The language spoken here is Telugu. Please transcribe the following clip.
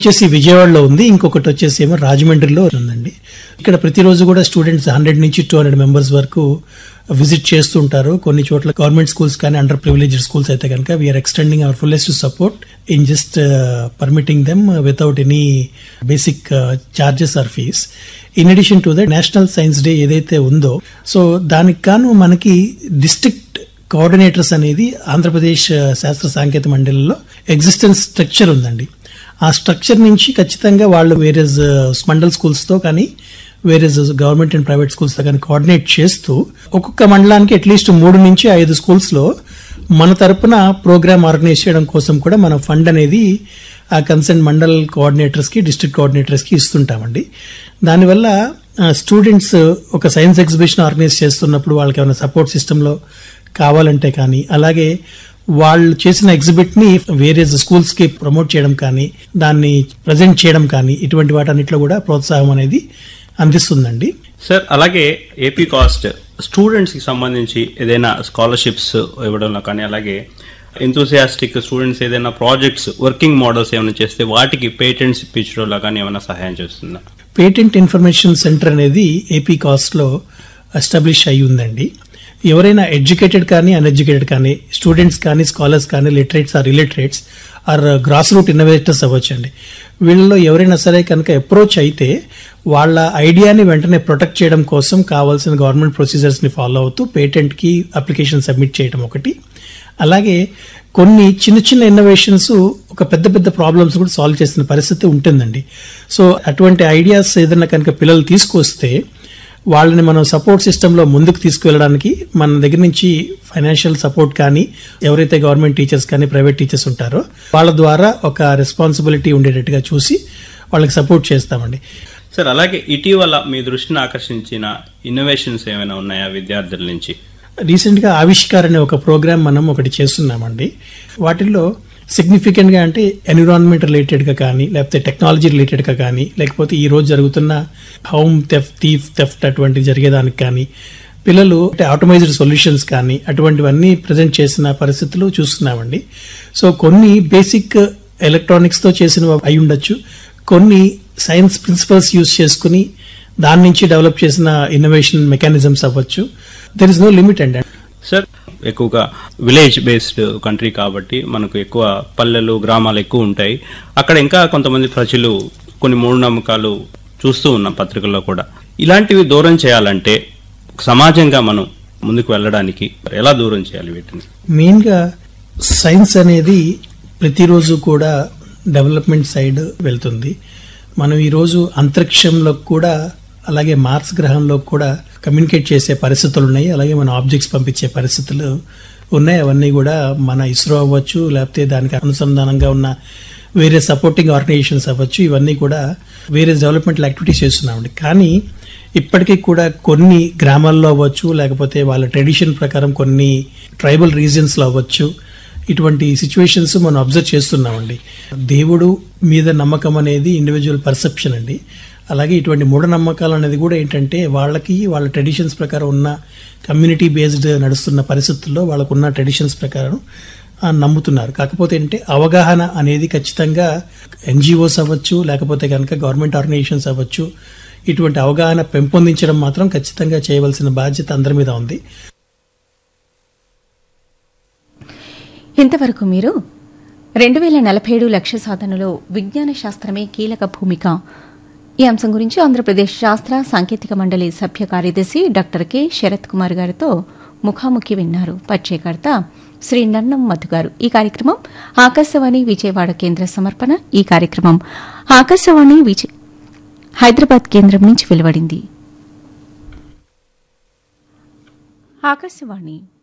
వచ్చేసి విజయవాడలో ఉంది ఇంకొకటి వచ్చేసి ఏమో రాజమండ్రిలో ఉందండి ఇక్కడ ప్రతిరోజు కూడా స్టూడెంట్స్ హండ్రెడ్ నుంచి టూ హండ్రెడ్ మెంబర్స్ వరకు విజిట్ చేస్తుంటారు కొన్ని చోట్ల గవర్నమెంట్ స్కూల్స్ కానీ అండర్ ప్రివిలేజ్డ్ స్కూల్స్ అయితే కనుక we are extending our fullest support in just permitting them without any basic charges or fees in addition to the national science day ఏదైతే ఉందో సో దానికి గాను మనకి డిస్ట్రిక్ట్ కోఆర్డినేటర్స్ అనేది ఆంధ్రప్రదేశ్ శాస్త్ర సాంకేతిక మండలిలో ఎగ్జిస్టెన్స్ స్ట్రక్చర్ ఉందండి ఆ స్ట్రక్చర్ నుంచి ఖచ్చితంగా వాళ్ళు వేరే మండల్ స్కూల్స్ తో కానీ వేరే గవర్నమెంట్ అండ్ ప్రైవేట్ స్కూల్స్ తో కానీ కోఆర్డినేట్ చేస్తూ ఒక్కొక్క మండలానికి అట్లీస్ట్ మూడు నుంచి ఐదు స్కూల్స్ లో మన తరపున ప్రోగ్రామ్ ఆర్గనైజ్ చేయడం కోసం కూడా మన ఫండ్ అనేది ఆ కన్సర్న్ మండల్ కోఆర్డినేటర్స్ కి డిస్ట్రిక్ట్ కోఆర్డినేటర్స్ కి ఇస్తుంటామండి దానివల్ల స్టూడెంట్స్ ఒక సైన్స్ ఎగ్జిబిషన్ ఆర్గనైజ్ చేస్తున్నప్పుడు వాళ్ళకి ఏమైనా సపోర్ట్ సిస్టమ్ లో కావాలంటే కానీ అలాగే వాళ్ళు చేసిన ఎగ్జిబిట్ ని వేరే స్కూల్స్ కి ప్రమోట్ చేయడం కానీ దాన్ని ప్రజెంట్ చేయడం కానీ ఇటువంటి వాటన్నిటిలో కూడా ప్రోత్సాహం అనేది అందిస్తుందండి సార్ అలాగే ఏపీ కాస్ట్ స్టూడెంట్స్ కి సంబంధించి ఏదైనా స్కాలర్షిప్స్ ఇవ్వడంలో కానీ అలాగే ఎంతూసియాస్టిక్ స్టూడెంట్స్ ఏదైనా ప్రాజెక్ట్స్ వర్కింగ్ మోడల్స్ ఏమైనా చేస్తే వాటికి పేటెంట్స్ ఇప్పించడంలో కానీ ఏమైనా సహాయం చేస్తుందా పేటెంట్ ఇన్ఫర్మేషన్ సెంటర్ అనేది ఏపీ కాస్ట్ లో ఎస్టాబ్లిష్ అయి ఉందండి ఎవరైనా ఎడ్యుకేటెడ్ కానీ అన్ఎడ్యుకేటెడ్ కానీ స్టూడెంట్స్ కానీ స్కాలర్స్ కానీ literates or illiterates or grass root innovators అవ్వచ్చండి వీళ్ళలో ఎవరైనా సరే కనుక అప్రోచ్ అయితే వాళ్ళ ఐడియాని వెంటనే ప్రొటెక్ట్ చేయడం కోసం కావాల్సిన గవర్నమెంట్ ప్రొసీజర్స్ ని ఫాలో అవుతూ పేటెంట్ కి అప్లికేషన్ సబ్మిట్ చేయడం ఒకటి అలాగే కొన్ని చిన్న చిన్న ఇన్నోవేషన్స్ ఒక పెద్ద పెద్ద ప్రాబ్లమ్స్ కూడా సాల్వ్ చేసిన పరిస్థితి ఉంటుందండి సో అటువంటి ఐడియాస్ ఏదైనా కనుక పిల్లలు తీసుకొస్తే వాళ్ళని మనం సపోర్ట్ సిస్టమ్ లో ముందుకు తీసుకువెళ్ళడానికి మన దగ్గర నుంచి ఫైనాన్షియల్ సపోర్ట్ కానీ ఎవరైతే గవర్నమెంట్ టీచర్స్ కానీ ప్రైవేట్ టీచర్స్ ఉంటారో వాళ్ళ ద్వారా ఒక రెస్పాన్సిబిలిటీ ఉండేటట్టుగా చూసి వాళ్ళకి సపోర్ట్ చేస్తామండి సార్ అలాగే ఇటీవల మీ దృష్టిని ఆకర్షించిన ఇన్నోవేషన్స్ ఏమైనా ఉన్నాయా విద్యార్థుల నుంచి రీసెంట్ గా ఆవిష్కార్ అనే ఒక ప్రోగ్రామ్ మనం ఒకటి చేస్తున్నామండి వాటిల్లో సిగ్నిఫికెంట్ గా అంటే ఎన్విరాన్మెంట్ రిలేటెడ్ గా కానీ లేకపోతే టెక్నాలజీ రిలేటెడ్ గా కానీ లేకపోతే ఈ రోజు జరుగుతున్న హోమ్ థెఫ్ట్ థీఫ్ థెఫ్ట్ అటువంటి జరిగేదానికి కానీ పిల్లలు అంటే ఆటోమైజ్డ్ సొల్యూషన్స్ కానీ అటువంటివన్నీ ప్రజెంట్ చేసిన పరిస్థితులు చూస్తున్నామండి సో కొన్ని బేసిక్ ఎలక్ట్రానిక్స్ తో చేసినవి అయి ఉండొచ్చు కొన్ని సైన్స్ ప్రిన్సిపల్స్ యూజ్ చేసుకుని దాని నుంచి డెవలప్ చేసిన ఇన్నోవేషన్ మెకానిజమ్స్ అవ్వచ్చు దెర్ ఇస్ నో లిమిట్ అండి సార్ ఎక్కువగా విలేజ్ బేస్డ్ కంట్రీ కాబట్టి మనకు ఎక్కువ పల్లెలు గ్రామాలు ఎక్కువ ఉంటాయి అక్కడ ఇంకా కొంతమంది ప్రజలు కొన్ని మూఢనమ్మకాలు చూస్తూ ఉన్నాం పత్రికల్లో కూడా ఇలాంటివి దూరం చేయాలంటే సమాజంగా మనం ముందుకు వెళ్ళడానికి ఎలా దూరం చేయాలి వీటిని మెయిన్ గా సైన్స్ అనేది ప్రతిరోజు కూడా డెవలప్మెంట్ సైడ్ వెళ్తుంది మనం ఈరోజు అంతరిక్షంలో కూడా అలాగే మార్స్ గ్రహంలో కూడా కమ్యూనికేట్ చేసే పరిస్థితులు ఉన్నాయి అలాగే మన ఆబ్జెక్ట్స్ పంపించే పరిస్థితులు ఉన్నాయి అవన్నీ కూడా మన ఇస్రో అవ్వచ్చు లేకపోతే దానికి అనుసంధానంగా ఉన్న వేరే సపోర్టింగ్ ఆర్గనైజేషన్స్ అవ్వచ్చు ఇవన్నీ కూడా వేరే డెవలప్మెంట్ యాక్టివిటీస్ చేస్తున్నామండి కానీ ఇప్పటికీ కూడా కొన్ని గ్రామాల్లో అవ్వచ్చు లేకపోతే వాళ్ళ ట్రెడిషన్ ప్రకారం కొన్ని ట్రైబల్ రీజియన్స్ లో అవ్వచ్చు ఇటువంటి సిచ్యువేషన్స్ మనం అబ్జర్వ్ చేస్తున్నామండి దేవుడు మీద నమ్మకం అనేది ఇండివిజువల్ పర్సెప్షన్ అండి అలాగే ఇటువంటి మూఢనమ్మకాలు అనేది కూడా ఏంటంటే వాళ్ళకి వాళ్ళ ట్రెడిషన్స్ ప్రకారం ఉన్న కమ్యూనిటీ బేస్డ్ నడుస్తున్న పరిస్థితుల్లో వాళ్ళకున్న ట్రెడిషన్స్ ప్రకారం ఆ, నమ్ముతున్నారు కాకపోతే ఏంటంటే అవగాహన అనేది ఖచ్చితంగా ఎన్జిఓస్ అవ్వచ్చు లేకపోతే కనుక గవర్నమెంట్ ఆర్గనైజేషన్స్ అవ్వచ్చు ఇటువంటి అవగాహన పెంపొందించడం మాత్రం ఖచ్చితంగా చేయవలసిన బాధ్యత అందరి మీద ఉంది ఇంతవరకు మీరు రెండు వేల నలభై ఏడు లక్ష్య సాధనలో విజ్ఞాన శాస్త్రమే కీలక భూమిక ఈ అంశం గురించి ఆంధ్రప్రదేశ్ శాస్త్ర సాంకేతిక మండలి సభ్య కార్యదర్శి డాక్టర్ కె శరత్ కుమార్ గారితో ముఖాముఖి విన్నారు పరిచయకర్త శ్రీ నన్నం మధు గారు ఈ కార్యక్రమం ఆకాశవాణి విజయవాడ కేంద్ర సమర్పణ ఈ కార్యక్రమం ఆకాశవాణి విజయ హైదరాబాద్ కేంద్రం నుంచి వెలువడింది ఆకాశవాణి